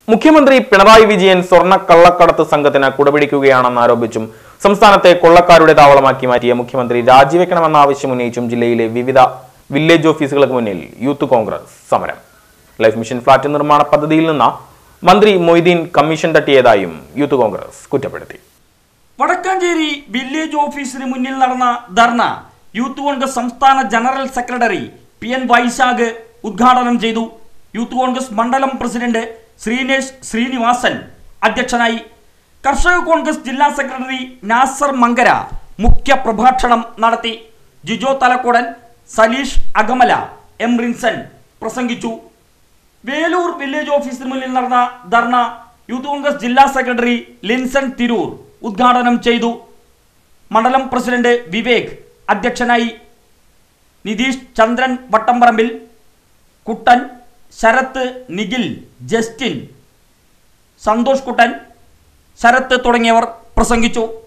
മുഖ്യമന്ത്രി പിണറായി വിജയൻ സ്വർണ്ണ കള്ളക്കടത്ത് സംഘത്തിന് കുടപിടിക്കുകയാണെന്ന് ആരോപിച്ചും സംസ്ഥാനത്തെ കൊള്ളക്കാരുടെ താവളമാക്കി മാറ്റിയ മുഖ്യമന്ത്രി രാജിവെക്കണമെന്ന ആവശ്യം ഉന്നയിച്ചും ജില്ലയിലെ വിവിധ വില്ലേജ് ഓഫീസുകൾക്ക് മുന്നിൽ യൂത്ത് കോൺഗ്രസ് സമരം ലൈഫ് മിഷൻ ഫ്ളാറ്റ് നിർമ്മാണ പദ്ധതിയിൽ നിന്ന് മന്ത്രി മൊയ്തീൻ കമ്മീഷൻ തട്ടിയതായും യൂത്ത് കോൺഗ്രസ് കുറ്റപ്പെടുത്തി വടക്കാഞ്ചേരി വില്ലേജ് ഓഫീസിന് മുന്നിൽ നടന്ന ധർണ യൂത്ത് കോൺഗ്രസ് സംസ്ഥാന general secretary P N Vaishakh ഉദ്ഘാടനം ചെയ്തു യൂത്ത് കോൺഗ്രസ് മണ്ഡലം പ്രസിഡന്റ് ശ്രീനേഷ് ശ്രീനിവാസൻ അധ്യക്ഷനായി കർഷക കോൺഗ്രസ് ജില്ലാ സെക്രട്ടറി നാസർ മങ്കര മുഖ്യ പ്രഭാഷണം നടത്തി ജിജോ തലക്കോടൻ സലീഷ് അഗമല എം റിൻസൺ പ്രസംഗിച്ചു വേലൂർ വില്ലേജ് ഓഫീസിന് മുന്നിൽ നടന്ന ധർണ യൂത്ത് കോൺഗ്രസ് ജില്ലാ സെക്രട്ടറി ലിൻസൺ തിരൂർ ഉദ്ഘാടനം ചെയ്തു മണ്ഡലം പ്രസിഡന്റ് വിവേക് അധ്യക്ഷനായി നിതീഷ് ചന്ദ്രൻ വട്ടംപറമ്പിൽ കുട്ടൻ ശരത്ത് നിഖിൽ ജസ്റ്റിൻ സന്തോഷ് കുട്ടൻ ശരത്ത് തുടങ്ങിയവർ പ്രസംഗിച്ചു